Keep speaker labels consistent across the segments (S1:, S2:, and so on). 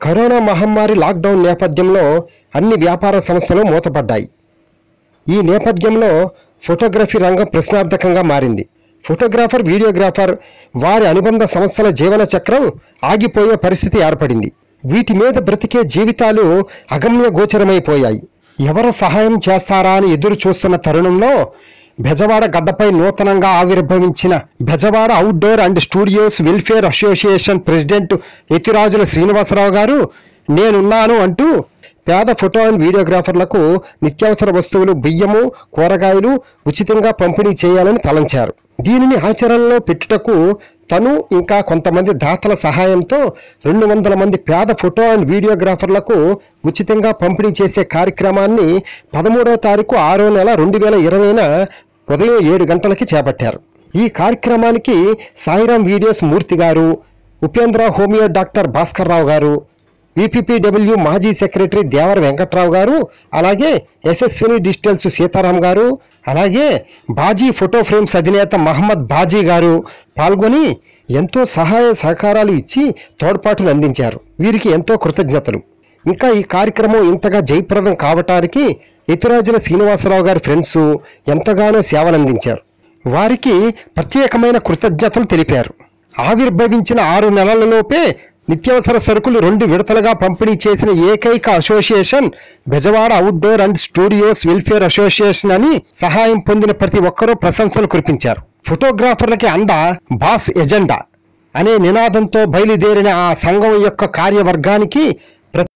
S1: Corona మహమ్మారి lockdown నేపథ్యంలో అన్ని వ్యాపార సంస్థలు మూతపడ్డాయి ఈ నేపథ్యంలో ఫోటోగ్రఫీ రంగం ప్రశ్నార్థకంగా మారింది ఫోటోగ్రాఫర్ వీడియోగ్రాఫర్ వారి అనుబంధ సంస్థల జీవన చక్రం ఆగిపోయే పరిస్థితి ఏర్పడింది వీటి మీద బ్రతికే జీవితాలు అగమ్య గోచరమైపోయాయి ఎవరు సహాయం చేస్తారా అని ఎదురు చూస్తున్న తరుణంలో బెజవాడ గడ్డపై నూతనంగా ఆవిర్భవించిన Bezawada outdoor and studios welfare association president Ethirajula Srinivasarao garu నేనున్నాను అంటూ పేద ఫోటో అండ్ వీడియోగ్రాఫర్లకు నిత్యావసర వస్తువులు బియ్యము కూరగాయలు ఉచితంగా పంపిణీ చేయాలని తలంచారు దీనిని ఆచరణలో పెట్టుటకు తను ఇంకా కొంతమంది దాతల సహాయంతో రెండు వందల మంది పేద ఫోటో అండ్ వీడియోగ్రాఫర్లకు ఉచితంగా పంపిణీ చేసే కార్యక్రమాన్ని పదమూడవ తారీఖు ఆరో నెల రెండు వేల ఇరవైన ఉదయం ఏడు గంటలకి చేపట్టారు ఈ కార్యక్రమానికి Sairam videos Murthy garu Upendra homeo doctor Bhaskar Rao garu VPPW మాజీ సెక్రటరీ దేవర వెంకట్రావు గారు అలాగే యశస్విని డిజిటల్స్ సీతారాం గారు అలాగే బాజీ ఫోటో ఫ్రేమ్స్ అధినేత మహమ్మద్ బాజీ గారు పాల్గొని ఎంతో సహాయ సహకారాలు ఇచ్చి తోడ్పాటులు అందించారు వీరికి ఎంతో కృతజ్ఞతలు ఇంకా ఈ కార్యక్రమం ఇంతగా జయప్రదం కావటానికి ఇతురాజుల శ్రీనివాసరావు గారి ఫ్రెండ్స్ ఎంతగానో సేవలందించారు వారికి ప్రత్యేకమైన కృతజ్ఞతలు తెలిపారు ఆవిర్భవించిన ఆరు నెలలలోపే నిత్యావసర సరుకులు రెండు విడతలుగా పంపిణీ చేసిన ఏకైక association Bezawada outdoor and studios welfare association అని సహాయం పొందిన ప్రతి ఒక్కరూ ప్రశంసలు కురిపించారు ఫోటోగ్రాఫర్లకి అండ బాస్ ఎజెండా అనే నినాదంతో బయలుదేరిన ఆ సంఘం యొక్క కార్యవర్గానికి ప్ర-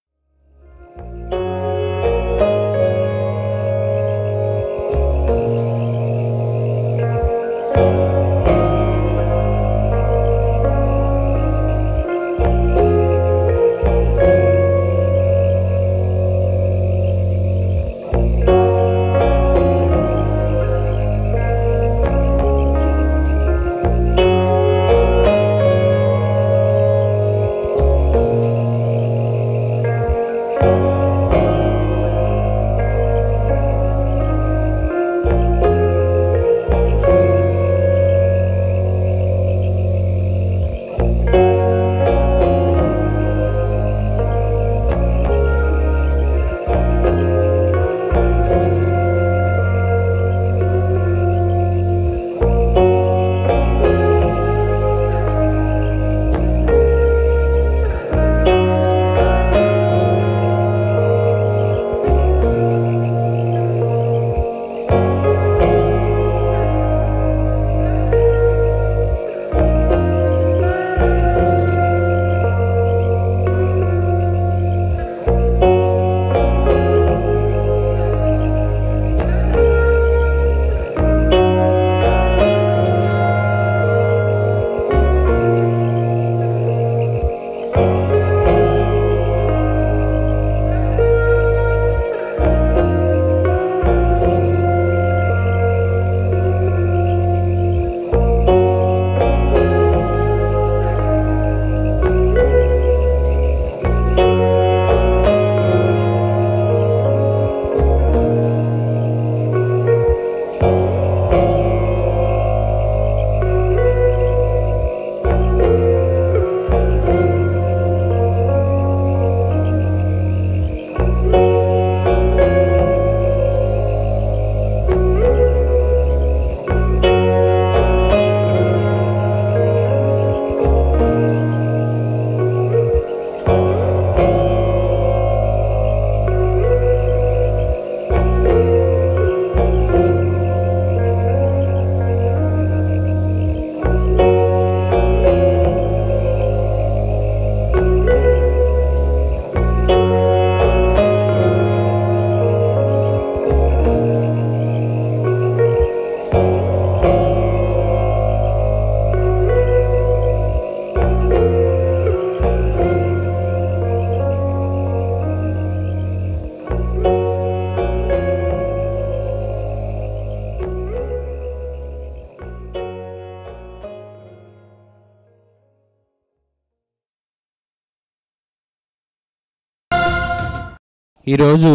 S2: ఈరోజు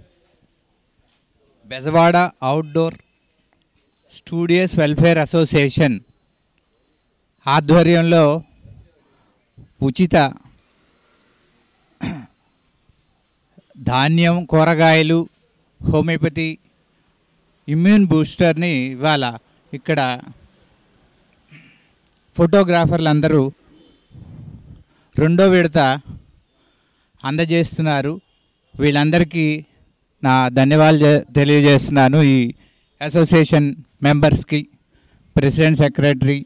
S2: Bezawada outdoor studios welfare association ఆధ్వర్యంలో ఉచిత ధాన్యం కూరగాయలు హోమియోపతి ఇమ్యూన్ బూస్టర్ని ఇవాళ ఇక్కడ ఫోటోగ్రాఫర్లు అందరూ రెండో విడత అందజేస్తున్నారు వీళ్ళందరికీ నా ధన్యవాదాలు జే- తెలియజేస్తున్నాను ఈ అసోసియేషన్ మెంబర్స్కి ప్రెసిడెంట్ సెక్రటరీ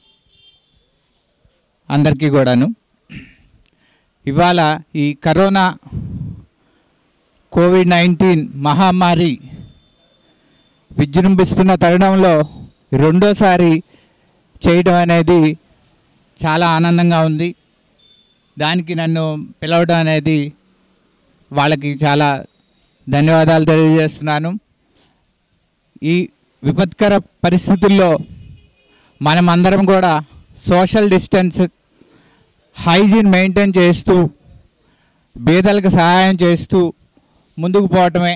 S2: అందరికీ కూడాను ఇవాళ ఈ కరోనా కోవిడ్ నైన్టీన్ మహమ్మారి విజృంభిస్తున్న తరుణంలో రెండోసారి చేయడం అనేది చాలా ఆనందంగా ఉంది దానికి నన్ను పిలవడం అనేది వాళ్ళకి చాలా ధన్యవాదాలు తెలియజేస్తున్నాను ఈ విపత్కర పరిస్థితుల్లో మనమందరం కూడా సోషల్ డిస్టెన్స్ హైజీన్ మెయింటైన్ చేస్తూ బీదలకు సహాయం చేస్తూ ముందుకు పోవటమే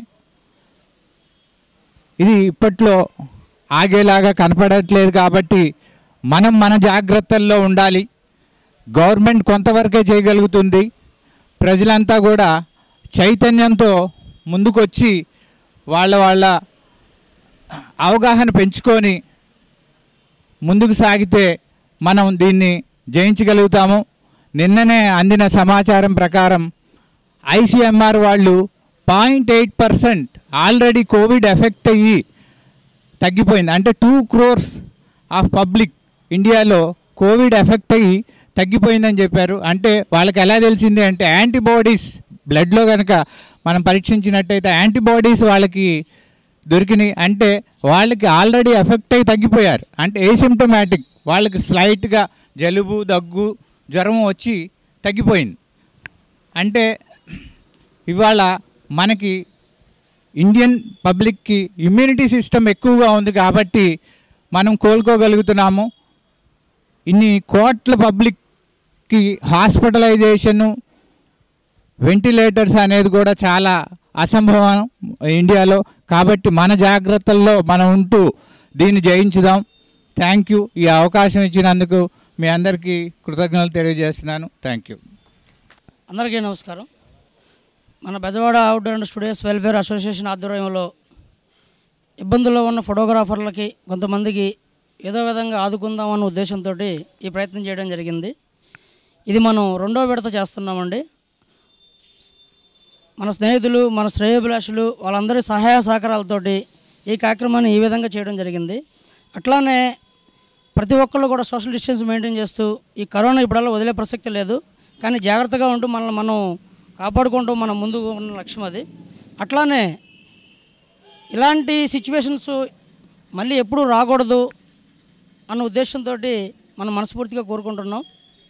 S2: ఇది ఇప్పట్లో ఆగేలాగా కనపడట్లేదు కాబట్టి మనం మన జాగ్రత్తల్లో ఉండాలి గవర్నమెంట్ కొంతవరకే చేయగలుగుతుంది ప్రజలంతా కూడా చైతన్యంతో ముందుకొచ్చి వాళ్ళ వాళ్ళ అవగాహన పెంచుకొని ముందుకు సాగితే మనం దీన్ని జయించగలుగుతాము నిన్ననే అందిన సమాచారం ప్రకారం ఐసీఎంఆర్ వాళ్ళు point eight percent already covid effect అయ్యి తగ్గిపోయింది అంటే టూ క్రోర్స్ ఆఫ్ పబ్లిక్ ఇండియాలో కోవిడ్ ఎఫెక్ట్ అయ్యి తగ్గిపోయిందని చెప్పారు అంటే వాళ్ళకి ఎలా తెలిసింది అంటే యాంటీబాడీస్ బ్లడ్లో కనుక మనం పరీక్షించినట్టయితే యాంటీబాడీస్ వాళ్ళకి దొరికినాయి అంటే వాళ్ళకి ఆల్రెడీ ఎఫెక్ట్ అయ్యి తగ్గిపోయారు అంటే ఏసిమ్టమాటిక్ వాళ్ళకి స్లైట్గా జలుబు దగ్గు జ్వరం వచ్చి తగ్గిపోయింది అంటే ఇవాళ మనకి ఇండియన్ పబ్లిక్కి ఇమ్యూనిటీ సిస్టమ్ ఎక్కువగా ఉంది కాబట్టి మనం కోలుకోగలుగుతున్నాము ఇన్ని కోట్ల పబ్లిక్కి హాస్పిటలైజేషను వెంటిలేటర్స్ అనేది కూడా చాలా అసంభవం ఇండియాలో కాబట్టి మన జాగ్రత్తల్లో మనం ఉంటూ దీన్ని జయించుదాం థ్యాంక్ యూ ఈ అవకాశం ఇచ్చినందుకు మీ అందరికీ కృతజ్ఞతలు తెలియజేస్తున్నాను థ్యాంక్ యూ
S3: అందరికీ నమస్కారం మన Bezawada outdoor and studios welfare association ఆధ్వర్యంలో ఇబ్బందుల్లో ఉన్న ఫోటోగ్రాఫర్లకి కొంతమందికి ఏదో విధంగా ఆదుకుందాం అన్న ఉద్దేశంతో ఈ ప్రయత్నం చేయడం జరిగింది ఇది మనం రెండో విడత చేస్తున్నామండి మన స్నేహితులు మన శ్రేయోభిలాషులు వాళ్ళందరి సహాయ సహకారాలతోటి ఈ కార్యక్రమాన్ని ఈ విధంగా చేయడం జరిగింది అట్లానే ప్రతి ఒక్కళ్ళు కూడా సోషల్ డిస్టెన్స్ మెయింటైన్ చేస్తూ ఈ కరోనా ఇప్పుడల్లా వదిలే ప్రసక్తి లేదు కానీ జాగ్రత్తగా ఉంటూ మనల్ని మనం కాపాడుకుంటూ మనం ముందుకు ఉన్న లక్ష్యం అది అట్లానే ఇలాంటి సిచ్యువేషన్స్ మళ్ళీ ఎప్పుడూ రాకూడదు అన్న ఉద్దేశంతో మనం మనస్ఫూర్తిగా కోరుకుంటున్నాం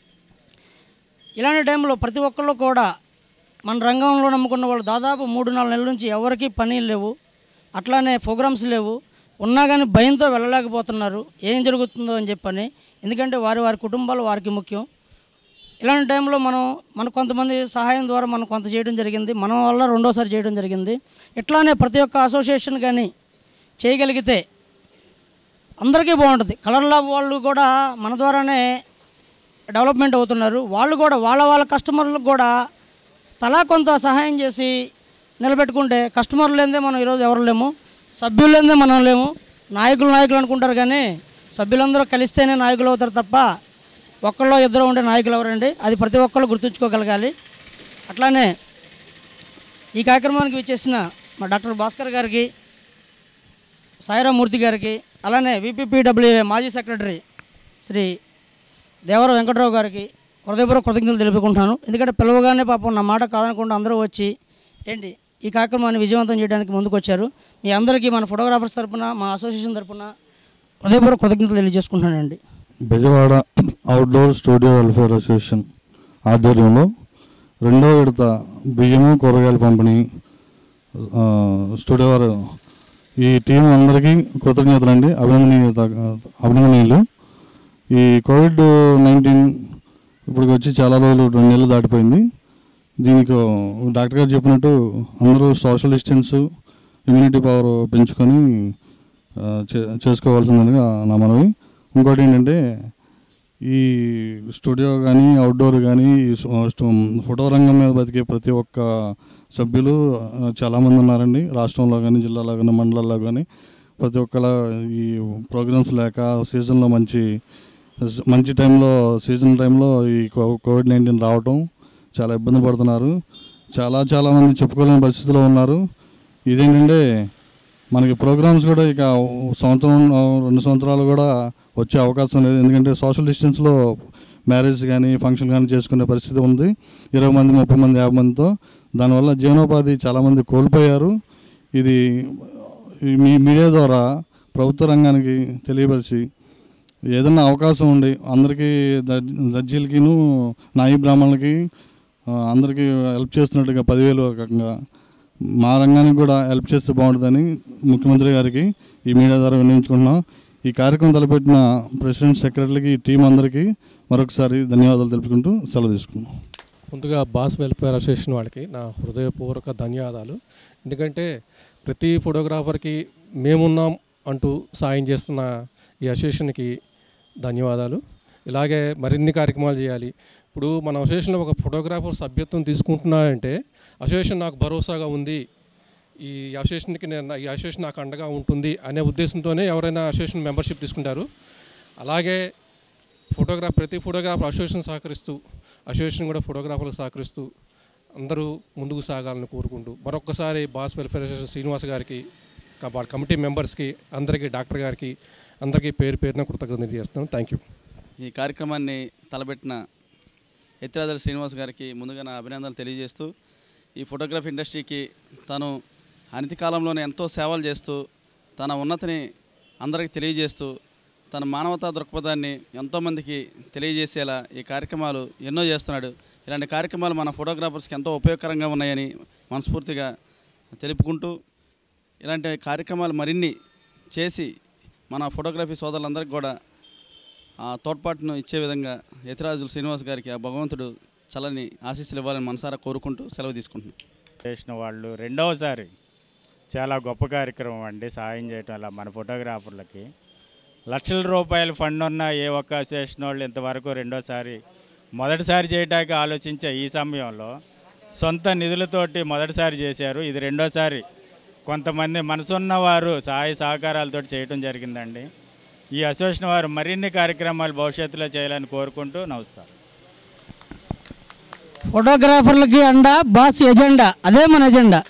S3: ఇలాంటి టైంలో ప్రతి ఒక్కళ్ళు కూడా మన రంగంలో నమ్ముకున్న వాళ్ళు దాదాపు మూడు నాలుగు నెలల నుంచి ఎవరికీ పని లేవు అట్లానే ప్రోగ్రామ్స్ లేవు ఉన్నా కానీ భయంతో వెళ్ళలేకపోతున్నారు ఏం జరుగుతుందో అని చెప్పని ఎందుకంటే వారి వారి కుటుంబాలు వారికి ముఖ్యం ఇలాంటి టైంలో మనం మన కొంతమంది సహాయం ద్వారా మనం కొంత చేయడం జరిగింది మన వల్ల రెండోసారి చేయడం జరిగింది ఇట్లానే ప్రతి ఒక్క అసోసియేషన్ కానీ చేయగలిగితే అందరికీ బాగుంటుంది కలర్ ల్యాబ్ వాళ్ళు కూడా మన ద్వారానే డెవలప్మెంట్ అవుతున్నారు వాళ్ళు కూడా వాళ్ళ వాళ్ళ కస్టమర్లకు కూడా తలా కొంత సహాయం చేసి నిలబెట్టుకుంటే కస్టమర్లు లేదే మనం ఈరోజు ఎవరు లేము సభ్యులు లేదే మనం లేము నాయకులు నాయకులు అనుకుంటారు కానీ సభ్యులందరూ కలిస్తేనే నాయకులు అవుతారు తప్ప ఒక్కళ్ళో ఇద్దరు ఉండే నాయకులు ఎవరండి అది ప్రతి ఒక్కళ్ళు గుర్తుంచుకోగలగాలి అట్లానే ఈ కార్యక్రమానికి విచ్చేసిన మా డాక్టర్ భాస్కర్ గారికి సాయిరామూర్తి గారికి అలానే విపిపిడబ్ల్యూఏ మాజీ సెక్రటరీ శ్రీ దేవర వెంకటరావు గారికి హృదయపూర్వక కృతజ్ఞతలు తెలుపుకుంటున్నాను ఎందుకంటే పిలవగానే పాపం నా మాట కాదనకుండా అందరూ వచ్చి ఏంటి ఈ కార్యక్రమాన్ని విజయవంతం చేయడానికి ముందుకు వచ్చారు మీ అందరికీ మన ఫోటోగ్రాఫర్స్ తరపున మా అసోసియేషన్ తరపున హృదయపూర్వక కృతజ్ఞతలు తెలియజేసుకుంటున్నానండి
S4: Bezawada outdoor studio welfare association ఆధ్వర్యంలో రెండో విడత బియ్యము కూరగాయల పంపిణీ ఆ, స్టూడియో వారు ఈ టీం అందరికీ కృతజ్ఞతలు అండి అభినందనీయత అభినందనీయులు ఈ కోవిడ్ నైన్టీన్ ఇప్పటికి వచ్చి చాలా రోజులు రెండు నెలలు దాటిపోయింది దీనికి డాక్టర్ గారు చెప్పినట్టు అందరూ సోషల్ డిస్టెన్స్ ఇమ్యూనిటీ పవర్ పెంచుకొని ఆ, చే- చేసుకోవాల్సిందిగా నా మనవి ఇంకోటి ఏంటంటే ఈ స్టూడియో కానీ అవుట్డోర్ కానీ ఈ సో- స్టో- ఫోటో రంగం మీద బతికే ప్రతి ఒక్క సభ్యులు ఆ, చాలామంది ఉన్నారండి రాష్ట్రంలో కానీ జిల్లాలో కానీ మండలాల్లో కానీ ప్రతి ఒక్కళ్ళ ఈ ప్రోగ్రామ్స్ లేక సీజన్లో మంచి మంచి టైంలో సీజన్ టైంలో ఈ కో- కోవిడ్ నైన్టీన్ రావటం చాలా ఇబ్బంది పడుతున్నారు చాలా చాలా మంది చెప్పుకోలేని పరిస్థితిలో ఉన్నారు ఇదేంటంటే మనకి ప్రోగ్రామ్స్ కూడా ఇక సంవత్సరం రెండు సంవత్సరాలు కూడా వచ్చే అవకాశం లేదు ఎందుకంటే సోషల్ డిస్టెన్స్లో మ్యారేజ్ కానీ ఫంక్షన్ కానీ చేసుకునే పరిస్థితి ఉంది ఇరవై మంది ముప్పై మంది యాభై మందితో దానివల్ల జీవనోపాధి చాలామంది కోల్పోయారు ఇది ఈ మీ మీడియా ద్వారా ప్రభుత్వ రంగానికి తెలియపరిచి ఏదన్నా అవకాశం ఉండి అందరికీ దర్జ- దర్జీలకిను నాయి బ్రాహ్మణులకి ఆ, అందరికీ హెల్ప్ చేస్తున్నట్టుగా పదివేలు రకంగా మా రంగానికి కూడా హెల్ప్ చేస్తే బాగుంటుందని ముఖ్యమంత్రి గారికి ఈ మీడియా ద్వారా వినియోగించుకుంటున్నాం ఈ కార్యక్రమం తలపెట్టిన ప్రెసిడెంట్ సెక్రటరీకి టీం అందరికీ మరొకసారి ధన్యవాదాలు తెలుపుకుంటూ సెలవు తీసుకున్నాం
S5: ముందుగా బాస్ వెల్ఫేర్ అసోసియేషన్ వాళ్ళకి నా హృదయపూర్వక ధన్యవాదాలు ఎందుకంటే ప్రతి ఫోటోగ్రాఫర్కి మేమున్నాం అంటూ సాయం చేస్తున్న ఈ అసోసియేషన్కి ధన్యవాదాలు ఇలాగే మరిన్ని కార్యక్రమాలు చేయాలి ఇప్పుడు మన అసోసియేషన్లో ఒక ఫోటోగ్రాఫర్ సభ్యత్వం తీసుకుంటున్నాడంటే అసోసియేషన్ నాకు భరోసాగా ఉంది ఈ అసోసియేషన్కి నేను ఈ అసోసియేషన్ నాకు అండగా ఉంటుంది అనే ఉద్దేశంతోనే ఎవరైనా అసోసియేషన్ మెంబర్షిప్ తీసుకుంటారు అలాగే ఫోటోగ్రాఫ్ ప్రతి ఫోటోగ్రాఫర్ అసోసియేషన్ సహకరిస్తూ అసోసియేషన్ కూడా ఫోటోగ్రాఫర్లకు సహకరిస్తూ అందరూ ముందుకు సాగాలని కోరుకుంటూ మరొకసారి బాస్ వెల్ఫేర్ అసోసియేషన్ శ్రీనివాస్ గారికి కా- వాళ్ళ కమిటీ మెంబర్స్కి అందరికీ డాక్టర్ గారికి అందరికీ పేరు పేరున కృతజ్ఞతలు చేస్తాను థ్యాంక్ యూ
S6: ఈ కార్యక్రమాన్ని తలపెట్టిన ఎత్తిరాజల శ్రీనివాస్ గారికి ముందుగా నా అభినందనలు తెలియజేస్తూ ఈ ఫోటోగ్రఫీ ఇండస్ట్రీకి తను అనతి కాలంలోనే ఎంతో సేవలు చేస్తూ తన ఉన్నతిని అందరికీ తెలియజేస్తూ తన మానవతా దృక్పథాన్ని ఎంతోమందికి తెలియజేసేలా ఈ కార్యక్రమాలు ఎన్నో చేస్తున్నాడు ఇలాంటి కార్యక్రమాలు మన ఫోటోగ్రాఫర్స్కి ఎంతో ఉపయోగకరంగా ఉన్నాయని మనస్ఫూర్తిగా తెలుపుకుంటూ ఇలాంటి కార్యక్రమాలు మరిన్ని చేసి మన ఫోటోగ్రఫీ సోదరులందరికీ కూడా ఆ తోడ్పాటును ఇచ్చే విధంగా యతిరాజులు శ్రీనివాస్ గారికి ఆ భగవంతుడు చల్లని ఆశీస్సులు ఇవ్వాలని మనసారా కోరుకుంటూ సెలవు తీసుకుంటున్నాను
S7: చేసిన వాళ్ళు రెండవసారి చాలా గొప్ప కార్యక్రమం అండి సాయం చేయటం అలా మన ఫోటోగ్రాఫర్లకి లక్షల రూపాయల ఫండ్ ఉన్న ఏ ఒక్క అసోసియేషన్ వాళ్ళు ఇంతవరకు రెండోసారి మొదటిసారి చేయడానికి ఆలోచించే ఈ సమయంలో సొంత నిధులతోటి మొదటిసారి చేశారు ఇది రెండోసారి కొంతమంది మనసున్న వారు సహాయ సహకారాలతో చేయటం జరిగిందండి ఈ అసోసియేషన్ వారు మరిన్ని కార్యక్రమాలు భవిష్యత్తులో చేయాలని కోరుకుంటూ నమస్కారం
S3: ఫోటోగ్రాఫర్లకి అండ బాస్ ఎజెండా అదే మన ఎజెండా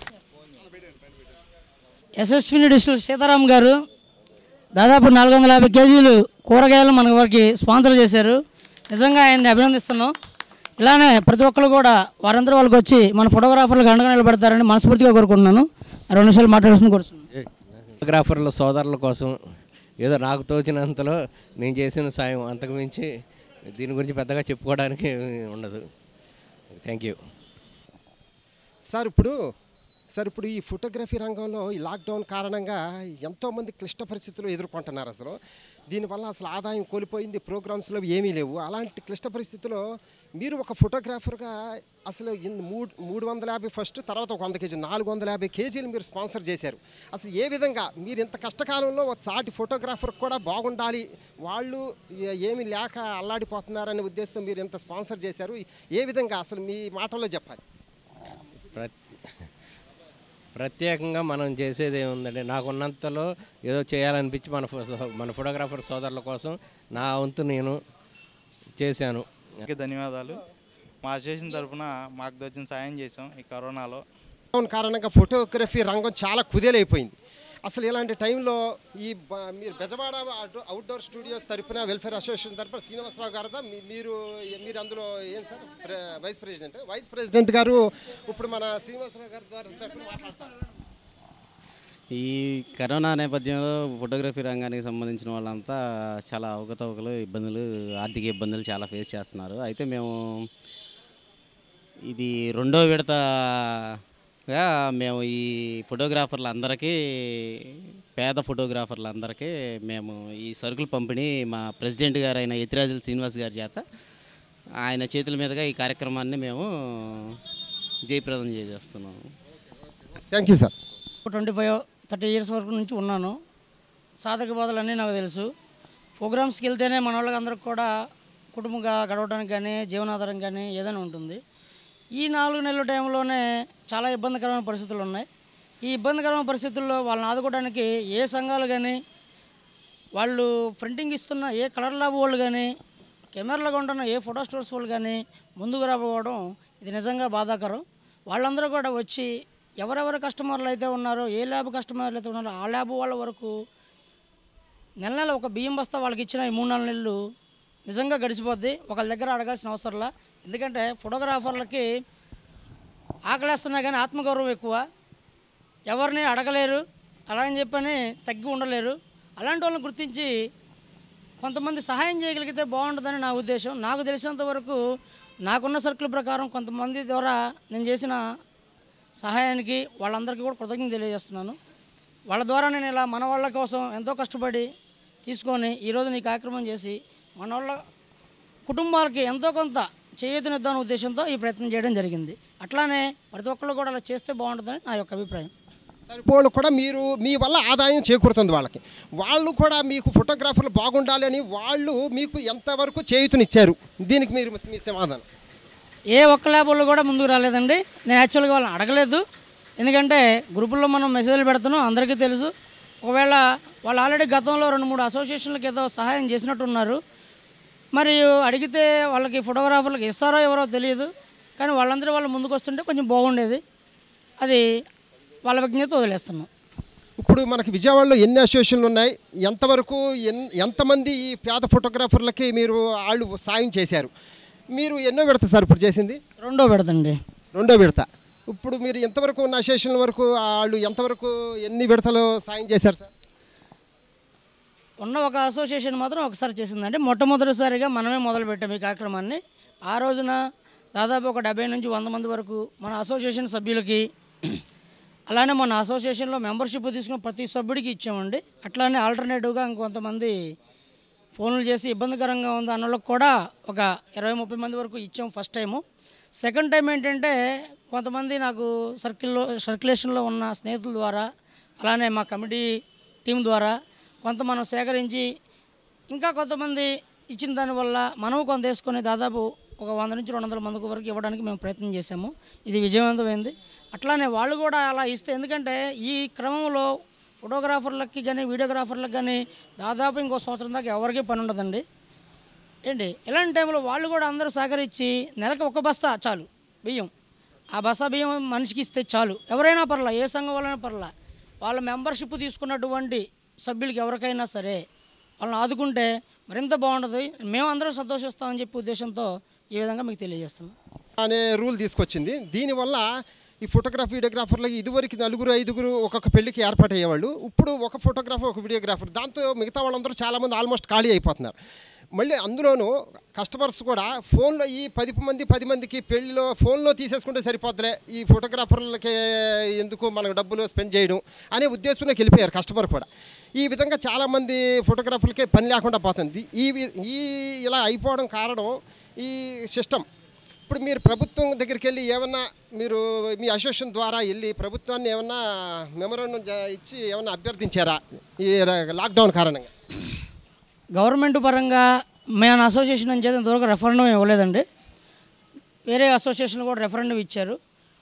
S3: యశస్విని డిజిటల్ సీతారాం గారు దాదాపు నాలుగు వందల యాభై కేజీలు కూరగాయలు మన వారికి స్పాన్సర్ చేశారు నిజంగా ఆయన్ని అభినందిస్తున్నాం ఇలానే ప్రతి ఒక్కరు కూడా వారందరూ వాళ్ళకి వచ్చి మన ఫోటోగ్రాఫర్లకు అండగా నిలబడతారని మనస్ఫూర్తిగా కోరుకుంటున్నాను రెండు నిమిషాలు మాట్లాడాల్సింది కోరుతున్నాను
S8: ఫోటోగ్రాఫర్ల సోదరుల కోసం ఏదో నాకు తోచినంతలో నేను చేసిన సాయం అంతకుమించి దీని గురించి పెద్దగా చెప్పుకోవడానికి ఉండదు థ్యాంక్ యూ
S1: సార్ ఇప్పుడు సార్ ఇప్పుడు ఈ ఫోటోగ్రఫీ రంగంలో ఈ లాక్డౌన్ కారణంగా ఎంతోమంది క్లిష్ట పరిస్థితులు ఎదుర్కొంటున్నారు అసలు దీనివల్ల అసలు ఆదాయం కోల్పోయింది ప్రోగ్రామ్స్లో ఏమీ లేవు అలాంటి క్లిష్ట పరిస్థితుల్లో మీరు ఒక ఫోటోగ్రాఫర్గా అసలు ఇన్ మూడు మూడు వందల యాభై ఫస్ట్ తర్వాత ఒక వంద కేజీ నాలుగు వందల యాభై కేజీలు మీరు స్పాన్సర్ చేశారు అసలు ఏ విధంగా మీరు ఇంత కష్టకాలంలో ఒక సాటి ఫోటోగ్రాఫర్ కూడా బాగుండాలి వాళ్ళు ఏ- ఏమీ లేక అల్లాడిపోతున్నారనే ఉద్దేశంతో మీరు ఇంత స్పాన్సర్ చేశారు ఏ విధంగా అసలు మీ మాటల్లో చెప్పాలి
S8: ప్రత్ ప్రత్యేకంగా మనం చేసేది ఏముందండి నాకున్నంతలో ఏదో చేయాలనిపించి మన ఫో- మన ఫోటోగ్రాఫర్ సోదరుల కోసం నా వంతు నేను చేశాను
S9: అందరికీ ధన్యవాదాలు మా అసోసియేషన్ తరఫున మాకు వచ్చిన సాయం చేసాం ఈ కరోనాలో
S1: లాక్డౌన్ కారణంగా ఫోటోగ్రఫీ రంగం చాలా కుదేలైపోయింది అసలు ఇలాంటి టైంలో ఈ బ- మీరు బెజవాడ అవుట్- అవుట్డోర్ స్టూడియోస్ తరపున వెల్ఫేర్ అసోసియేషన్ తరపున శ్రీనివాసరావు గారు మీరు మీరు అందులో ఏం సార్ ప్ర- వైస్ ప్రెసిడెంట్ వైస్ ప్రెసిడెంట్ గారు ఇప్పుడు మన శ్రీనివాసరావు గారి ద్వారా తరపున మాట్లాడతారు
S10: ఈ కరోనా నేపథ్యంలో ఫోటోగ్రఫీ రంగానికి సంబంధించిన వాళ్ళంతా చాలా అవకతవకలు ఇబ్బందులు ఆర్థిక ఇబ్బందులు చాలా ఫేస్ చేస్తున్నారు అయితే మేము ఇది రెండో విడతగా మేము ఈ ఫోటోగ్రాఫర్లు అందరికీ పేద ఫోటోగ్రాఫర్లు అందరికీ మేము ఈ సరుకులు పంపిణీ మా ప్రెసిడెంట్ గారు అయిన యతిరాజుల శ్రీనివాస్ గారి చేత ఆయన చేతుల మీదుగా ఈ కార్యక్రమాన్ని మేము జయప్రదం చేసేస్తున్నాము
S1: thank you sir
S3: twenty five thirty years వరకు నుంచి ఉన్నాను సాధక బాధలు అన్నీ నాకు తెలుసు ప్రోగ్రామ్స్కి వెళ్తేనే మన వాళ్ళకి అందరికి కూడా కుటుంబంగా గడవడానికి కానీ జీవనాధారం కానీ ఏదైనా ఉంటుంది ఈ నాలుగు నెలల టైంలోనే చాలా ఇబ్బందికరమైన పరిస్థితులు ఉన్నాయి ఈ ఇబ్బందికరమైన పరిస్థితుల్లో వాళ్ళని ఆదుకోవడానికి ఏ సంఘాలు కానీ వాళ్ళు ప్రింటింగ్ ఇస్తున్న ఏ కలర్ ల్యాబ్ వాళ్ళు కానీ కెమెరాలో ఉంటున్న ఏ ఫోటో స్టోర్స్ వాళ్ళు కానీ ముందుకు రాకపోవడం ఇది నిజంగా బాధాకరం వాళ్ళందరూ కూడా వచ్చి ఎవరెవరు కస్టమర్లు అయితే ఉన్నారో ఏ ల్యాబ్ కస్టమర్లు అయితే ఉన్నారో ఆ ల్యాబ్ వాళ్ళ వరకు నెల నెల ఒక బియ్యం బస్తా వాళ్ళకి ఇచ్చిన ఈ మూడు నాలుగు నెలలు నిజంగా గడిచిపోద్ది ఒకళ్ళ దగ్గర అడగాల్సిన అవసరంలా ఎందుకంటే ఫోటోగ్రాఫర్లకి ఆకలేస్తున్నా కానీ ఆత్మగౌరవం ఎక్కువ ఎవరిని అడగలేరు అలా అని చెప్పని తగ్గి ఉండలేరు అలాంటి వాళ్ళని గుర్తించి కొంతమంది సహాయం చేయగలిగితే బాగుంటుందని నా ఉద్దేశం నాకు తెలిసినంత వరకు నాకున్న సర్కిల్ ప్రకారం కొంతమంది ద్వారా నేను చేసిన సహాయానికి వాళ్ళందరికీ కూడా కృతజ్ఞత తెలియజేస్తున్నాను వాళ్ళ ద్వారా నేను ఇలా మన వాళ్ళ కోసం ఎంతో కష్టపడి తీసుకొని ఈరోజు నీ కార్యక్రమం చేసి మన వాళ్ళ కుటుంబాలకి ఎంతో కొంత చేయూతనిద్దామనే ఉద్దేశంతో ఈ ప్రయత్నం చేయడం జరిగింది అట్లానే ప్రతి ఒక్కళ్ళు కూడా అలా చేస్తే బాగుంటుందని నా యొక్క అభిప్రాయం
S1: సరిపోళ్ళు కూడా మీరు మీ వల్ల ఆదాయం చేకూరుతుంది వాళ్ళకి వాళ్ళు కూడా మీకు ఫోటోగ్రాఫర్లు బాగుండాలి అని వాళ్ళు మీకు ఎంతవరకు చేయుతనిచ్చారు దీనికి మీరు మీ సమాధానం
S3: ఏ ఒక్క ల్యాబుల్లో కూడా ముందుకు రాలేదండి నేను యాక్చువల్గా వాళ్ళని అడగలేదు ఎందుకంటే గ్రూపుల్లో మనం మెసేజ్లు పెడుతున్నాం అందరికీ తెలుసు ఒకవేళ వాళ్ళు ఆల్రెడీ గతంలో రెండు మూడు అసోసియేషన్లకు ఏదో సహాయం చేసినట్టున్నారు మరి అడిగితే వాళ్ళకి ఫోటోగ్రాఫర్లకు ఇస్తారో ఎవరో తెలియదు కానీ వాళ్ళందరూ వాళ్ళు ముందుకు వస్తుంటే కొంచెం బాగుండేది అది వాళ్ళ విజ్ఞత వదిలేస్తున్నాం
S1: ఇప్పుడు మనకి విజయవాడలో ఎన్ని అసోసియేషన్లు ఉన్నాయి ఎంతవరకు ఎన్ ఎంతమంది ఈ పేద ఫోటోగ్రాఫర్లకి మీరు వాళ్ళు సాయం చేశారు మీరు ఎన్నో విడత సార్ ఇప్పుడు చేసింది
S3: రెండో విడతండి
S1: రెండో విడత ఇప్పుడు మీరు ఎంతవరకు ఉన్న అసోసియేషన్ వరకు వాళ్ళు ఎంతవరకు ఎన్ని విడతలు సాయం చేశారు సార్
S3: ఉన్న ఒక అసోసియేషన్ మాత్రం ఒకసారి చేసిందండి మొట్టమొదటిసారిగా మనమే మొదలుపెట్టాం ఈ కార్యక్రమాన్ని ఆ రోజున దాదాపు ఒక డెబ్బై నుంచి వంద మంది వరకు మన అసోసియేషన్ సభ్యులకి అలానే మన అసోసియేషన్లో మెంబర్షిప్ తీసుకున్న ప్రతి సభ్యుడికి ఇచ్చామండి అట్లానే ఆల్టర్నేటివ్గా ఇంకొంతమంది ఫోన్లు చేసి ఇబ్బందికరంగా ఉంది అన్న వాళ్ళకి కూడా ఒక ఇరవై ముప్పై మంది వరకు ఇచ్చాం ఫస్ట్ టైము సెకండ్ టైం ఏంటంటే కొంతమంది నాకు సర్కిల్లో సర్క్యులేషన్లో ఉన్న స్నేహితుల ద్వారా అలానే మా కమిటీ టీం ద్వారా కొంత మనం సేకరించి ఇంకా కొంతమంది ఇచ్చిన దానివల్ల మనము కొంత వేసుకొని దాదాపు ఒక వంద నుంచి రెండు వందల మందికి వరకు ఇవ్వడానికి మేము ప్రయత్నం చేశాము ఇది విజయవంతమైంది అట్లానే వాళ్ళు కూడా అలా ఇస్తే ఎందుకంటే ఈ క్రమంలో ఫోటోగ్రాఫర్లకి కానీ వీడియోగ్రాఫర్లకు కానీ దాదాపు ఇంకో సంవత్సరం దాకా ఎవరికీ పని ఉండదండి ఏంటి ఇలాంటి టైంలో వాళ్ళు కూడా అందరూ సహకరించి నెలకు ఒక బస్తా చాలు బియ్యం ఆ బస్తా బియ్యం మనిషికి ఇస్తే చాలు ఎవరైనా పర్లా ఏ సంఘం వాళ్ళైనా పర్లా వాళ్ళ మెంబర్షిప్ తీసుకున్నటువంటి సభ్యులకి ఎవరికైనా సరే వాళ్ళని ఆదుకుంటే మరింత బాగుంటుంది మేము అందరం సంతోషిస్తామని చెప్పి ఉద్దేశంతో ఈ విధంగా మీకు తెలియజేస్తున్నాం
S1: అనే రూల్ తీసుకొచ్చింది దీనివల్ల ఈ ఫోటోగ్రాఫ్ వీడియోగ్రాఫర్లకి ఇదివరకు నలుగురు ఐదుగురు ఒక్కొక్క పెళ్లికి ఏర్పాటు అయ్యేవాళ్ళు ఇప్పుడు ఒక ఫోటోగ్రాఫర్ ఒక వీడియోగ్రాఫర్ దాంతో మిగతా వాళ్ళందరూ చాలామంది ఆల్మోస్ట్ ఖాళీ అయిపోతున్నారు మళ్ళీ అందులోనూ కస్టమర్స్ కూడా ఫోన్లో ఈ పది మంది పది మందికి పెళ్ళిలో ఫోన్లో తీసేసుకుంటే సరిపోతులే ఈ ఫోటోగ్రాఫర్లకి ఎందుకు మనకు డబ్బులు స్పెండ్ చేయడం అనే ఉద్దేశంలోకి వెళ్ళిపోయారు కస్టమర్ కూడా ఈ విధంగా చాలామంది ఫోటోగ్రాఫర్లకి పని లేకుండా పోతుంది ఈ వి- ఈ ఇలా అయిపోవడం కారణం ఈ సిస్టమ్ ఇప్పుడు మీరు ప్రభుత్వం దగ్గరికి వెళ్ళి ఏమన్నా మీరు మీ అసోసియేషన్ ద్వారా వెళ్ళి ప్రభుత్వాన్ని ఏమన్నా మెమోరాండం జా- ఇచ్చి ఏమన్నా అభ్యర్థించారా ఈ ర- లాక్డౌన్ కారణంగా
S3: గవర్నమెంట్ పరంగా మన అసోసియేషన్ నుంచి అయితే ఇంతవరకు రెఫరెండం ఇవ్వలేదండి వేరే అసోసియేషన్ కూడా రెఫరెండం ఇచ్చారు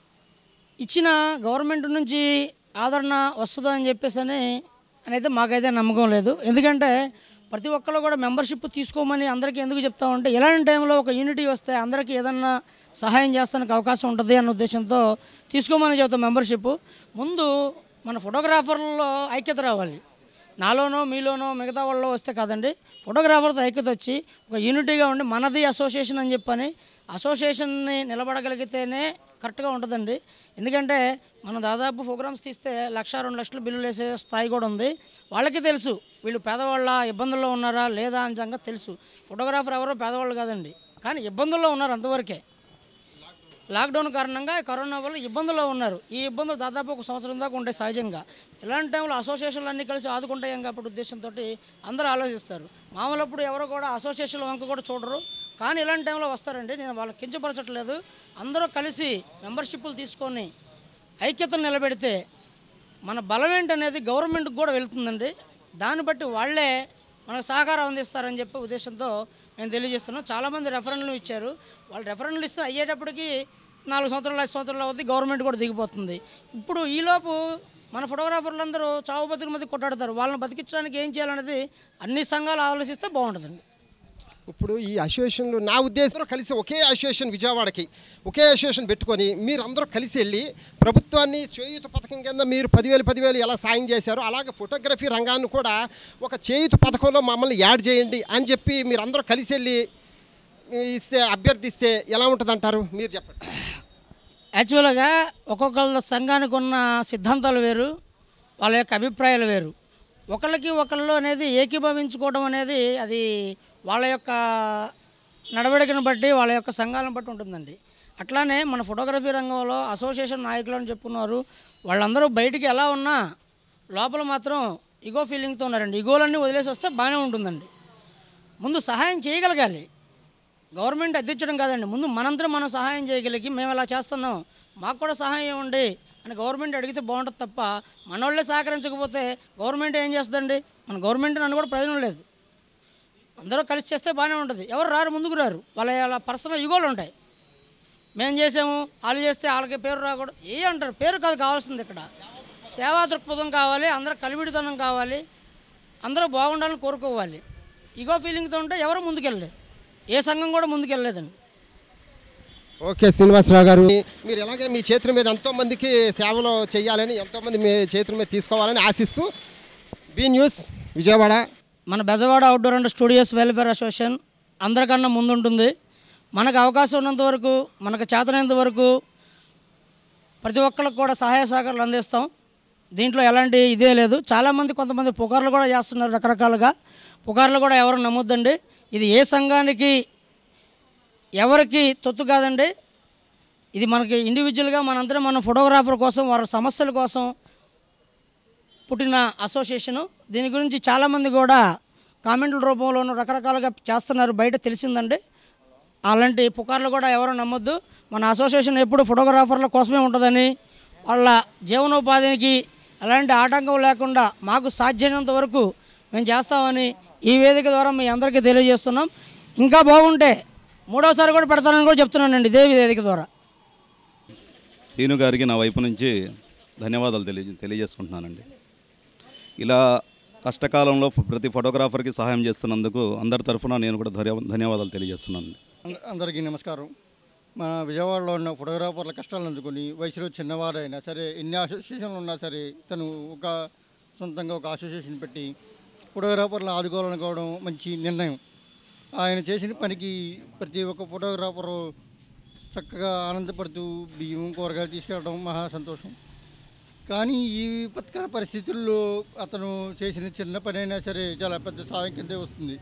S3: ఇచ్చిన గవర్నమెంట్ నుంచి ఆదరణ వస్తుందా అని చెప్పేసి అని అని అయితే మాకైతే నమ్మకం లేదు ఎందుకంటే ప్రతి ఒక్కరు కూడా మెంబర్షిప్ తీసుకోమని అందరికీ ఎందుకు చెప్తామంటే ఇలాంటి టైంలో ఒక యూనిటీ వస్తే అందరికీ ఏదన్నా సహాయం చేస్తానికి అవకాశం ఉంటుంది అన్న ఉద్దేశంతో తీసుకోమని చెబుతాం మెంబర్షిప్ ముందు మన ఫోటోగ్రాఫర్లలో ఐక్యత రావాలి నాలోనో మీలోనో మిగతా వాళ్ళలో వస్తే కాదండి ఫోటోగ్రాఫర్తో ఐక్యత వచ్చి ఒక యూనిటీగా ఉండి మనది అసోసియేషన్ అని చెప్పని అసోసియేషన్ని నిలబడగలిగితేనే కరెక్ట్గా ఉంటుందండి ఎందుకంటే మనం దాదాపు ప్రోగ్రామ్స్ తీస్తే లక్ష రెండు లక్షలు బిల్లులు వేసే స్థాయి కూడా ఉంది వాళ్ళకి తెలుసు వీళ్ళు పేదవాళ్ళ ఇబ్బందుల్లో ఉన్నారా లేదా అని సంగతి తెలుసు ఫోటోగ్రాఫర్ ఎవరో పేదవాళ్ళు కాదండి కానీ ఇబ్బందుల్లో ఉన్నారు అంతవరకే లాక్డౌన్ కారణంగా ఈ కరోనా వల్ల ఇబ్బందుల్లో ఉన్నారు ఈ ఇబ్బందులు దాదాపు ఒక సంవత్సరం దాకా ఉంటాయి సహజంగా ఇలాంటి టైంలో అసోసియేషన్లు అన్నీ కలిసి ఆదుకుంటాయి కాబట్టి ఉద్దేశంతో అందరూ ఆలోచిస్తారు మామూలప్పుడు ఎవరు కూడా అసోసియేషన్ల వంక కూడా చూడరు కానీ ఇలాంటి టైంలో వస్తారండి నేను వాళ్ళకి కించపరచట్లేదు అందరూ కలిసి మెంబర్షిప్లు తీసుకొని ఐక్యతను నిలబెడితే మన బలం ఏంటనేది గవర్నమెంట్కి కూడా వెళ్తుందండి దాన్ని బట్టి వాళ్ళే మనకు సహకారం అందిస్తారని చెప్పి ఉద్దేశంతో మేము తెలియజేస్తున్నాం చాలామంది రెఫరెండ్లు ఇచ్చారు వాళ్ళు రెఫరెండ్లు ఇస్తే అయ్యేటప్పటికి నాలుగు సంవత్సరాలు ఐదు సంవత్సరాలు అవుతుంది గవర్నమెంట్ కూడా దిగిపోతుంది ఇప్పుడు ఈలోపు మన ఫోటోగ్రాఫర్లు అందరూ చావు బతుకు మధ్య కొట్టాడతారు వాళ్ళని బతికించడానికి ఏం చేయాలనేది అన్ని సంఘాలు ఆలోచిస్తే బాగుంటుందండి
S1: ఇప్పుడు ఈ అసోసియేషన్లు నా ఉద్దేశంలో కలిసి ఒకే అసోసియేషన్ విజయవాడకి ఒకే అసోసియేషన్ పెట్టుకొని మీరందరూ కలిసి వెళ్ళి ప్రభుత్వాన్ని చేయూత పథకం కింద మీరు పదివేలు పదివేలు ఎలా సాయం చేశారో అలాగే ఫోటోగ్రఫీ రంగాన్ని కూడా ఒక చేయూత పథకంలో మమ్మల్ని యాడ్ చేయండి అని చెప్పి మీరందరూ కలిసి వెళ్ళి ఇస్తే అభ్యర్థిస్తే ఎలా ఉంటుంది అంటారు మీరు చెప్పండి
S3: యాక్చువల్గా ఒక్కొక్కళ్ళ సంఘానికి ఉన్న సిద్ధాంతాలు వేరు వాళ్ళ యొక్క అభిప్రాయాలు వేరు ఒకళ్ళకి ఒకళ్ళు అనేది ఏకీభవించుకోవడం అనేది అది వాళ్ళ యొక్క నడవడికను బట్టి వాళ్ళ యొక్క సంఘాలను బట్టి ఉంటుందండి అట్లానే మన ఫోటోగ్రఫీ రంగంలో అసోసియేషన్ నాయకులు అని చెప్పుకున్నారు వాళ్ళందరూ బయటికి ఎలా ఉన్నా లోపల మాత్రం ఇగో ఫీలింగ్తో ఉన్నారండి ఇగోలన్నీ వదిలేసి వస్తే బాగానే ఉంటుందండి ముందు సహాయం చేయగలగాలి గవర్నమెంట్ అధ్యక్షడం కాదండి ముందు మనందరం మనం సహాయం చేయగలిగి మేము ఇలా చేస్తున్నాం మాకు కూడా సహాయం ఇవ్వండి అని గవర్నమెంట్ అడిగితే బాగుంటుంది తప్ప మనోళ్ళే సహకరించకపోతే గవర్నమెంట్ ఏం చేస్తుందండి మన గవర్నమెంట్ నన్ను కూడా ప్రయోజనం లేదు అందరూ కలిసి చేస్తే బాగానే ఉంటుంది ఎవరు రారు ముందుకు రారు వాళ్ళ వాళ్ళ పర్సనల్ యుగోలు ఉంటాయి మేము చేసాము వాళ్ళు చేస్తే వాళ్ళకి పేరు రాకూడదు ఏ అంటారు పేరు కాదు కావాల్సింది ఇక్కడ సేవా దృక్పథం కావాలి అందరూ కలివిడితనం కావాలి అందరూ బాగుండాలని కోరుకోవాలి ఇగో ఫీలింగ్తో ఉంటే ఎవరు ముందుకెళ్ళలేదు ఏ సంఘం కూడా ముందుకెళ్ళలేదండి
S1: ఓకే శ్రీనివాసరావు గారు మీరు ఎలాగే మీ చేతుల మీద ఎంతో మందికి సేవలు చేయాలని ఎంతో మంది మీ చేతుల మీద తీసుకోవాలని ఆశిస్తూ బి న్యూస్ విజయవాడ
S3: మన Bezawada outdoor and studios welfare association అందరికన్నా ముందుంటుంది మనకు అవకాశం ఉన్నంత వరకు మనకు చేతనైనంత వరకు ప్రతి ఒక్కరికి కూడా సహాయ సహకారాలు అందిస్తాం దీంట్లో ఎలాంటి ఇదే లేదు చాలామంది కొంతమంది పుకార్లు కూడా చేస్తున్నారు రకరకాలుగా పుకార్లు కూడా ఎవరు నమ్మొద్దండి ఇది ఏ సంఘానికి ఎవరికి తొత్తు కాదండి ఇది మనకి ఇండివిజువల్గా మనందరం మన ఫోటోగ్రాఫర్ కోసం వారి సమస్యల కోసం పుట్టిన అసోసియేషను దీని గురించి చాలామంది కూడా కామెంట్ల రూపంలోనూ రకరకాలుగా చేస్తున్నారు బయట తెలిసిందండి అలాంటి పుకార్లు కూడా ఎవరు నమ్మొద్దు మన అసోసియేషన్ ఎప్పుడు ఫోటోగ్రాఫర్ల కోసమే ఉంటుందని వాళ్ళ జీవనోపాధికి ఎలాంటి ఆటంకం లేకుండా మాకు సాధ్యమైనంత వరకు మేము చేస్తామని ఈ వేదిక ద్వారా మీ అందరికీ తెలియజేస్తున్నాం ఇంకా బాగుంటే మూడోసారి కూడా పెడతానని కూడా చెప్తున్నానండి ఇదే వేదిక ద్వారా
S11: సీను గారికి నా వైపు నుంచి ధన్యవాదాలు తెలియ తెలియజేసుకుంటున్నానండి ఇలా కష్టకాలంలో ఫ- ప్రతి ఫోటోగ్రాఫర్కి సహాయం చేస్తున్నందుకు అందరి తరఫున నేను కూడా ధన్య- ధన్యవాదాలు తెలియజేస్తున్నాను
S12: అంద- అందరికీ నమస్కారం మన విజయవాడలో ఉన్న ఫోటోగ్రాఫర్ల కష్టాలను అందుకుని వయసులో చిన్నవారైనా సరే ఎన్ని అసోసియేషన్లు ఉన్నా సరే తను ఒక సొంతంగా ఒక అసోసియేషన్ పెట్టి ఫోటోగ్రాఫర్లను ఆదుకోవాలనుకోవడం మంచి నిర్ణయం ఆయన చేసిన పనికి ప్రతి ఒక్క ఫోటోగ్రాఫరు చక్కగా ఆనందపడుతూ బియ్యం కూరగాయలు తీసుకెళ్ళడం మహా సంతోషం కానీ ఈ విపత్కర పరిస్థితుల్లో అతను చేసిన చిన్న పని అయినా సరే చాలా పెద్ద సహాయం కిందే వస్తుంది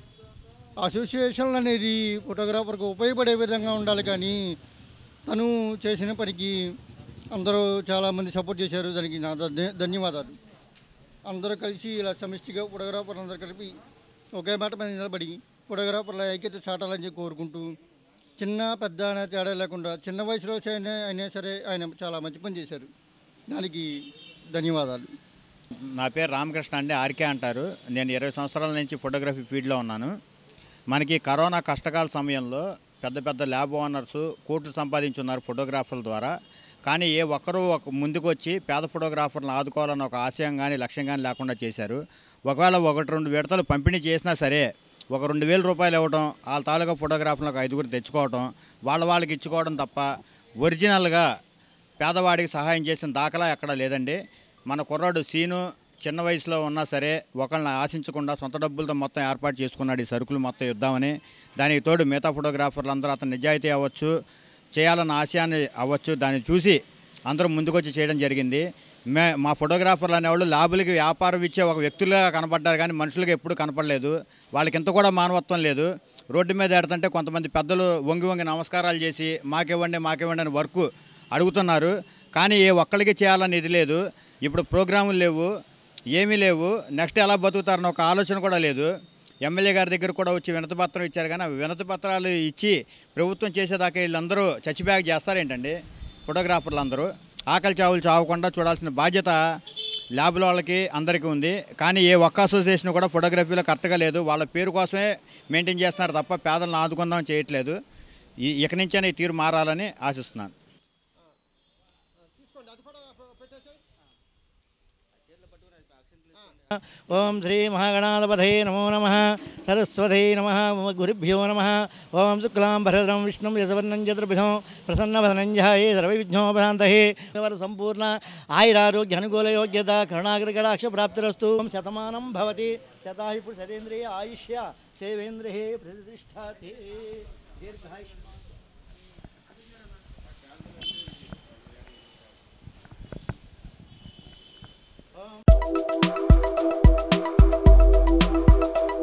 S12: అసోసియేషన్లు అనేది ఫోటోగ్రాఫర్కు ఉపయోగపడే విధంగా ఉండాలి కానీ తను చేసిన పనికి అందరూ చాలామంది సపోర్ట్ చేశారు దానికి నా ధన్య- ధన్యవాదాలు అందరూ కలిసి ఇలా సమిష్టిగా ఫోటోగ్రాఫర్లు అందరూ కలిపి ఒకే మాట మీద నిలబడి ఫోటోగ్రాఫర్ల ఐక్యత చాటాలని చెప్పి కోరుకుంటూ చిన్న పెద్ద అనే తేడా లేకుండా చిన్న వయసులో అయినా అయినా సరే ఆయన చాలా మంచి పని చేశారు దానికి ధన్యవాదాలు
S13: నా పేరు రామకృష్ణ అండి ఆర్కే అంటారు నేను ఇరవై సంవత్సరాల నుంచి ఫోటోగ్రఫీ ఫీల్డ్లో ఉన్నాను మనకి కరోనా కష్టకాల సమయంలో పెద్ద పెద్ద ల్యాబ్ ఓనర్స్ కోట్లు సంపాదించున్నారు ఫోటోగ్రాఫర్ల ద్వారా కానీ ఏ ఒక్కరూ ఒక ముందుకు వచ్చి పేద ఫోటోగ్రాఫర్లను ఆదుకోవాలని ఒక ఆశయం కానీ లక్ష్యం కానీ లేకుండా చేశారు ఒకవేళ ఒకటి రెండు విడతలు పంపిణీ చేసినా సరే ఒక రెండు వేల రూపాయలు ఇవ్వడం వాళ్ళ తాలూకా ఫోటోగ్రాఫర్లకు ఐదుగురు తెచ్చుకోవడం వాళ్ళ వాళ్ళకి ఇచ్చుకోవడం తప్ప ఒరిజినల్గా పేదవాడికి సహాయం చేసిన దాఖలా ఎక్కడా లేదండి మన కుర్రాడు సీను చిన్న వయసులో ఉన్నా సరే ఒకళ్ళని ఆశించకుండా సొంత డబ్బులతో మొత్తం ఏర్పాటు చేసుకున్నాడు ఈ సరుకులు మొత్తం ఇద్దామని దానికి తోడు మిగతా ఫోటోగ్రాఫర్లు అందరూ అతను నిజాయితీ అవ్వచ్చు చేయాలన్న ఆశయాన్ని అవ్వచ్చు దాన్ని చూసి అందరూ ముందుకొచ్చి చేయడం జరిగింది మే మా ఫోటోగ్రాఫర్లు అనేవాళ్ళు ల్యాబులకి వ్యాపారం ఇచ్చే ఒక వ్యక్తులుగా కనపడ్డారు కానీ మనుషులుగా ఎప్పుడు కనపడలేదు వాళ్ళకి ఇంత కూడా మానవత్వం లేదు రోడ్డు మీద ఎడుతుంటే కొంతమంది పెద్దలు వంగి వంగి నమస్కారాలు చేసి మాకివ్వండి మాకివ్వండి అని వర్క్ అడుగుతున్నారు కానీ ఏ ఒక్కరికి చేయాలని ఇది లేదు ఇప్పుడు ప్రోగ్రాములు లేవు ఏమీ లేవు నెక్స్ట్ ఎలా బతుకుతారని ఒక ఆలోచన కూడా లేదు ఎమ్మెల్యే గారి దగ్గర కూడా వచ్చి వినతి పత్రం ఇచ్చారు కానీ ఆ వినతి పత్రాలు ఇచ్చి ప్రభుత్వం చేసేదాకా వీళ్ళందరూ చచ్చిబ్యాగ్ చేస్తారేంటండి ఫోటోగ్రాఫర్లు అందరూ ఆకలి చావులు చావకుండా చూడాల్సిన బాధ్యత ల్యాబ్ల వాళ్ళకి అందరికీ ఉంది కానీ ఏ ఒక్క అసోసియేషన్ కూడా ఫోటోగ్రఫీలో కరెక్ట్గా లేదు వాళ్ళ పేరు కోసమే మెయింటైన్ చేస్తున్నారు తప్ప పేదలను ఆదుకుందాం చేయట్లేదు ఈ ఇక నుంచైనా ఈ తీరు మారాలని ఆశిస్తున్నాను
S14: ఓం శ్రీ మహాగణాధిపతయే నమో నమ సరస్వతై నమ గురుభ్యో నమ ఓం శుక్లాం భరద్రం విష్ణుం యశవర్ణం చతుర్భుజం ప్రసన్నవదనంజాయే సర్వవిఘ్నోపశాంతయే వర సంపూర్ణ ఆయురారోగ్య అనుకూల యోగ్యత కరుణాగ్రగడాక్ష ప్రాప్తిరస్తు ఓం శతమానం భవతి శతాయు పురుషరేంద్రియ ఆయుష్య సేవేంద్రియే ప్రతిష్టాతే దీర్ఘాయుష్మ
S15: Thank you.